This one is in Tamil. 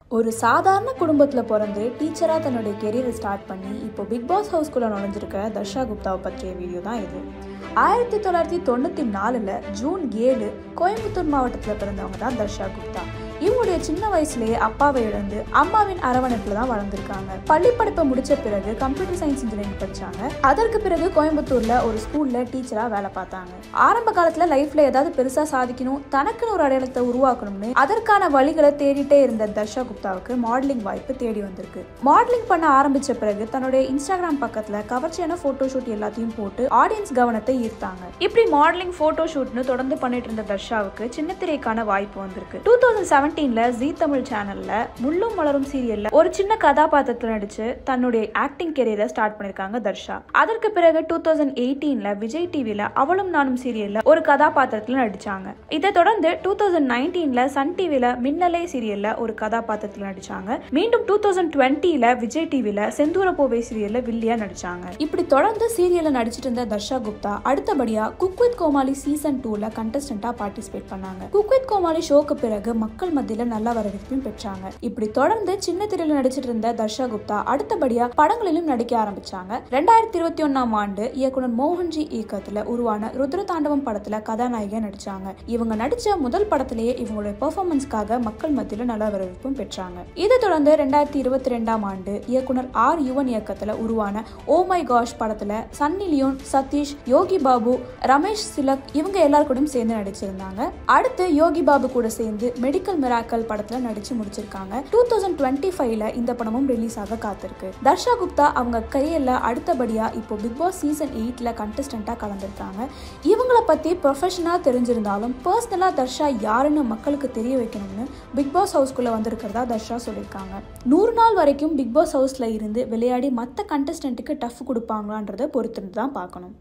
ஒரு சாதாரண குடும்பத்தில் பிறந்து டீச்சராக தன்னுடைய கெரியரை ஸ்டார்ட் பண்ணி இப்போ பிக் பாஸ் ஹவுஸ்குள்ளே நுழைஞ்சிருக்க தர்ஷா குப்தாவை பற்றிய வீடியோ தான் இது ஆயிரத்தி தொள்ளாயிரத்தி தொண்ணூற்றி நாலில் ஜூன் ஏழு கோயம்புத்தூர் மாவட்டத்தில் பிறந்தவங்க தான் தர்ஷா குப்தா இவங்களுடைய சின்ன வயசுலேயே அப்பாவை இழந்து அம்மாவின் அரவணைப்பில் தான் வளர்ந்துருக்காங்க பள்ளி படிப்பை முடிச்ச பிறகு கம்ப்யூட்டர் சயின்ஸ் இன்ஜினியரிங் படிச்சாங்க அதற்கு பிறகு கோயம்புத்தூர்ல ஒரு ஸ்கூல்ல டீச்சரா வேலை பார்த்தாங்க ஆரம்ப காலத்துல லைஃப்ல ஏதாவது பெருசா சாதிக்கணும் தனக்குன்னு ஒரு அடையாளத்தை உருவாக்கணும்னு அதற்கான வழிகளை தேடிட்டே இருந்த தர்ஷா குப்தாவுக்கு மாடலிங் வாய்ப்பு தேடி வந்திருக்கு மாடலிங் பண்ண ஆரம்பிச்ச பிறகு தன்னுடைய இன்ஸ்டாகிராம் பக்கத்துல கவர்ச்சியான போட்டோ ஷூட் எல்லாத்தையும் போட்டு ஆடியன்ஸ் கவனத்தை ஈர்த்தாங்க இப்படி மாடலிங் போட்டோ ஷூட்னு தொடர்ந்து பண்ணிட்டு இருந்த தர்ஷாவுக்கு சின்ன திரைக்கான வாய்ப்பு வந்திருக்கு டூ தௌசண்ட் செவன்டீன்ல ஜி தமிழ் சேனல்ல முள்ளும் மலரும் சீரியல்ல ஒரு சின்ன கதாபாத்திரத்தில் நடிச்சு தன்னுடைய ஆக்டிங் கெரியரை ஸ்டார்ட் பண்ணிருக்காங்க தர்ஷா அதற்கு பிறகு டூ தௌசண்ட் எயிட்டீன்ல விஜய் டிவில அவளும் நானும் சீரியல்ல ஒரு கதாபாத்திரத்தில் நடிச்சாங்க இதை தொடர்ந்து டூ தௌசண்ட் நைன்டீன்ல சன் டிவில மின்னலே சீரியல்ல ஒரு கதாபாத்திரத்தில் நடிச்சாங்க மீண்டும் டூ தௌசண்ட் டுவெண்ட்டில விஜய் டிவில செந்தூர போவே சீரியல்ல வில்லியா நடிச்சாங்க இப்படி தொடர்ந்து சீரியல்ல நடிச்சிட்டு இருந்த தர்ஷா குப்தா அடுத்தபடியா குக் வித் கோமாளி சீசன் டூல கண்டஸ்டண்டா பார்ட்டிசிபேட் பண்ணாங்க குக் வித் கோமாளி ஷோக்கு பிறகு மக்கள் மத்தியில நல்ல வரவேற்பையும் பெற்றாங்க இப்படி தொடர்ந்து சின்ன திரையில நடிச்சிட்டு இருந்த தர்ஷா குப்தா அடுத்தபடியா படங்களிலும் நடிக்க ஆரம்பிச்சாங்க ரெண்டாயிரத்தி இருபத்தி ஒன்னாம் ஆண்டு இயக்குனர் மோகன்ஜி இயக்கத்துல உருவான ருத்ர தாண்டவம் படத்துல கதாநாயகியா நடிச்சாங்க இவங்க நடிச்ச முதல் படத்திலேயே இவங்களுடைய பெர்ஃபார்மன்ஸ்க்காக மக்கள் மத்தியில நல்ல வரவேற்பும் பெற்றாங்க இதை தொடர்ந்து ரெண்டாயிரத்தி இருபத்தி ரெண்டாம் ஆண்டு இயக்குனர் ஆர் யுவன் இயக்கத்துல உருவான ஓ மை காஷ் படத்துல சன்னி லியோன் சதீஷ் யோகி பாபு ரமேஷ் சிலக் இவங்க எல்லாரும் கூடயும் சேர்ந்து நடிச்சிருந்தாங்க அடுத்து யோகி பாபு கூட சேர்ந்து மெடிக்கல் மிராக்கல் படத்துல நடிச்சு முடிச்சிருக்காங்க டூ தௌசண்ட் டுவெண்ட்டி ஃபைவ்ல இந்த படமும் ரிலீஸ் ஆக காத்திருக்கு தர்ஷா குப்தா அவங்க கரியர்ல அடுத்தபடியா இப்போ பிக் பாஸ் சீசன் எயிட்ல கண்டஸ்டண்டா கலந்துருக்காங்க இவங்கள பத்தி ப்ரொஃபஷனலா தெரிஞ்சிருந்தாலும் பர்சனலா தர்ஷா யாருன்னு மக்களுக்கு தெரிய வைக்கணும்னு பிக் பாஸ் ஹவுஸ்குள்ள வந்திருக்கிறதா தர்ஷா சொல்லியிருக்காங்க நூறு நாள் வரைக்கும் பிக் பாஸ் ஹவுஸ்ல இருந்து விளையாடி மற்ற கண்டஸ்டன்ட்டுக்கு டஃப் கொடுப்பாங்களான்றதை பொறுத்திருந்து தான் பார்க்கணும்